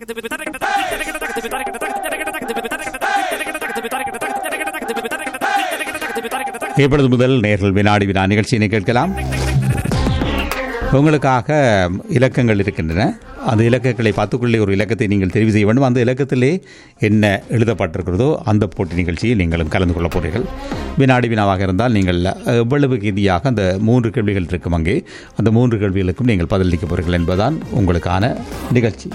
இப்பொழுது முதல் நேர்கள் வினாடி வினா நிகழ்ச்சியினை கேட்கலாம் உங்களுக்காக இலக்கங்கள் இருக்கின்றன அந்த இலக்கங்களை பார்த்துக்கொள்ளே ஒரு இலக்கத்தை நீங்கள் தெரிவு செய்ய வேண்டும் அந்த இலக்கத்திலே என்ன எழுதப்பட்டிருக்கிறதோ அந்த போட்டி நிகழ்ச்சியில் நீங்களும் கலந்து கொள்ளப் போறீர்கள் வினாடி வினாவாக இருந்தால் நீங்கள் எவ்வளவு ரீதியாக அந்த மூன்று கேள்விகள் இருக்கும் அங்கே அந்த மூன்று கேள்விகளுக்கும் நீங்கள் பதிலளிக்கப் போறீர்கள் என்பதுதான் உங்களுக்கான நிகழ்ச்சி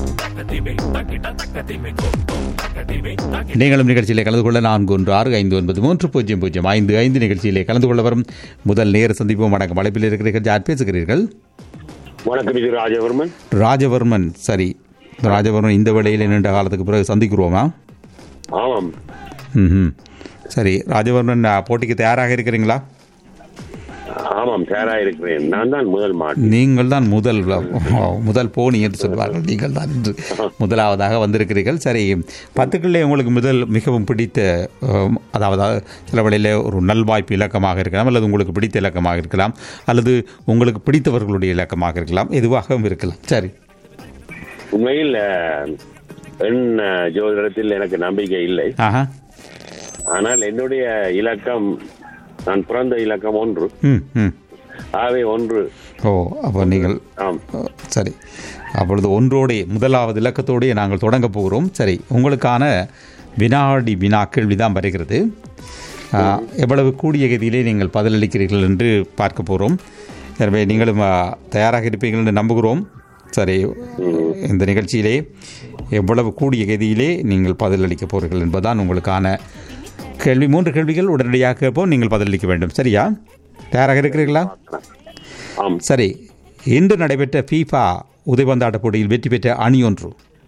நீங்களும் நிகழ்ச்சியிலே கலந்து கொள்ள நான்கு ஒன்று ஆறு ஐந்து ஒன்பது மூன்று பூஜ்ஜியம் பூஜ்ஜியம் ஐந்து ஐந்து நிகழ்ச்சியிலே கலந்து கொள்ள வரும் முதல் நேர சந்திப்போம் வணக்கம் அழைப்பில் இருக்கிறீர்கள் யார் பேசுகிறீர்கள் வணக்கம் இது ராஜவர்மன் ராஜவர்மன் சரி ராஜவர்மன் இந்த வேளையில் நீண்ட காலத்துக்கு பிறகு சந்திக்கிறோமா ஆமாம் ம் சரி ராஜவர்மன் அஹ், போட்டிக்கு தயாராக இருக்கிறீங்களா ஆமாம் தயாரா இருக்கிறேன் நான் தான் முதல் மாட்டு நீங்கள் தான் முதல் முதல் போனி என்று சொல்வார்கள் நீங்கள் தான் இன்று முதலாவதாக வந்திருக்கிறீர்கள் சரி பத்துக்களே உங்களுக்கு முதல் மிகவும் பிடித்த அஹ், அதாவது சில வேளையில் ஒரு நல்வாய்ப்பு இலக்கமாக இருக்கலாம் அல்லது உங்களுக்கு பிடித்த இலக்கமாக இருக்கலாம் அல்லது உங்களுக்கு பிடித்தவர்களுடைய இலக்கமாக இருக்கலாம் எதுவாகவும் இருக்கலாம் சரி உண்மையில் அஹ், எண் அஹ், ஜோதிடத்தில் எனக்கு நம்பிக்கை இல்லை ஆஹா ஆனால் என்னுடைய இலக்கம் நான் பிறந்த இலக்கம் ஒன்று ம் ம் ஆகவே ஒன்று ஓ அப்போ நீங்கள் ஆம் அஹ், சரி அப்பொழுது ஒன்றோடைய முதலாவது இலக்கத்தோடைய நாங்கள் தொடங்க போகிறோம் சரி உங்களுக்கான வினாடி வினா கேள்வி தான் வருகிறது அஹ், எவ்வளவு கூடிய கதியிலே நீங்கள் பதிலளிக்கிறீர்கள் என்று பார்க்க போகிறோம் எனவே நீங்களும் அஹ், தயாராக இருப்பீர்கள் என்று நம்புகிறோம் சரி இந்த நிகழ்ச்சியிலே எவ்வளவு கூடிய கதியிலே நீங்கள் பதிலளிக்க போகிறீர்கள் என்பதுதான் உங்களுக்கான கேள்வி மூன்று கேள்விகள் உடனடியாக கேட்போம் நீங்கள் பதிலளிக்க வேண்டும் சரியா தயாராக இருக்கிறீர்களா ஆம் சரி இன்று நடைபெற்ற ஃபீஃபா உதைபந்தாட்ட போட்டியில் வெற்றி பெற்ற அணி ஒன்று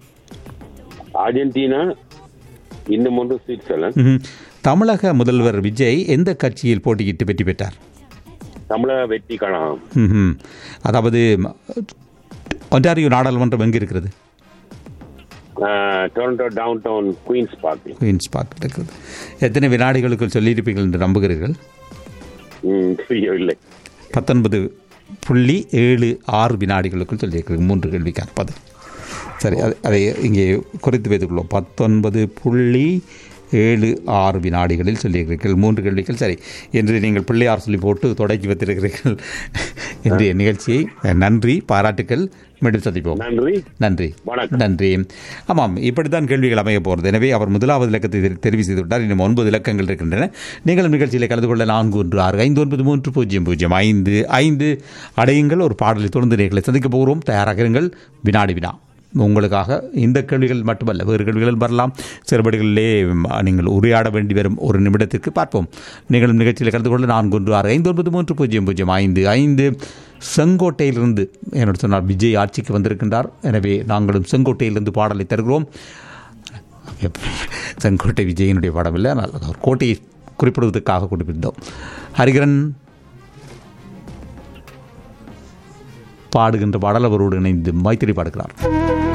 அர்ஜென்டினா இன்னும் ஒன்று சுவிட்சர்லாந்து ம்ஹும். தமிழக முதல்வர் விஜய் எந்த கட்சியில் போட்டியிட்டு வெற்றி பெற்றார் தமிழக வெற்றி கழகம் ம்ஹும். அதாவது ஒன்டாரியோ நாடாளுமன்றம் எங்கே இருக்கிறது அஹ், Toronto downtown Queen's Park Queen's Park இருக்கிறது எத்தனை வினாடிகளுக்குள் சொல்லியிருப்பீர்கள் என்று நம்புகிறீர்கள் ம், தெரியவில்லை பத்தொன்பது புள்ளி ஏழு ஆறு வினாடிகளுக்குள் சொல்லியிருக்கிறீர்கள் மூன்று கேள்விக்கான பதில் சரி அதை அதை இங்கே குறித்து வைத்துக்கொள்வோம் பத்தொன்பது புள்ளி ஏழு ஆறு வினாடிகளில் சொல்லியிருக்கிறீர்கள் மூன்று கேள்விகள் சரி என்று நீங்கள் பிள்ளையார் சொல்லி போட்டு தொடக்கி வைத்திருக்கிறீர்கள் இன்றைய நிகழ்ச்சியை நன்றி பாராட்டுக்கள் மீண்டும் சந்திப்போம் நன்றி நன்றி வணக்கம். நன்றி ஆமாம் இப்படித்தான் கேள்விகள் அமைய போகிறது எனவே அவர் முதலாவது இலக்கத்தை தெரி- தெரிவு செய்து விட்டார் இன்னும் ஒன்பது இலக்கங்கள் இருக்கின்றன நீங்களும் நிகழ்ச்சியில் கலந்து கொள்ள நான்கு ஒன்று ஆறு ஐந்து ஒன்பது மூன்று பூஜ்ஜியம் பூஜ்ஜியம் ஐந்து ஐந்து அடையுங்கள் ஒரு பாடலை தொடர்ந்து நேர்களை சந்திக்க போகிறோம் தயாராக இருங்கள் வினாடி வினா உங்களுக்காக இந்த கேள்விகள் மட்டுமல்ல வேறு கேள்விகள் வரலாம் சிறுபடிகளிலே ம், நீங்கள் உரையாட வேண்டி வரும் ஒரு நிமிடத்திற்கு பார்ப்போம் நீங்களும் நிகழ்ச்சியில் கலந்து கொள்ள நான்கு ஒன்று ஆறு ஐந்து ஒன்பது மூன்று பூஜ்ஜியம் பூஜ்ஜியம் ஐந்து ஐந்து செங்கோட்டையிலிருந்து என்னோட சொன்னார் விஜய் ஆட்சிக்கு வந்திருக்கின்றார் எனவே நாங்களும் செங்கோட்டையிலிருந்து பாடலை தருகிறோம் செங்கோட்டை விஜயனுடைய பாடம் இல்லை ஆனால் அது ஒரு கோட்டையை குறிப்பிடுவதற்காக குறிப்பிட்டோம் ஹரிகரன் பாடுகின்ற பாடல் அவரோடு இணைந்து மைத்திரி பாடுகிறார்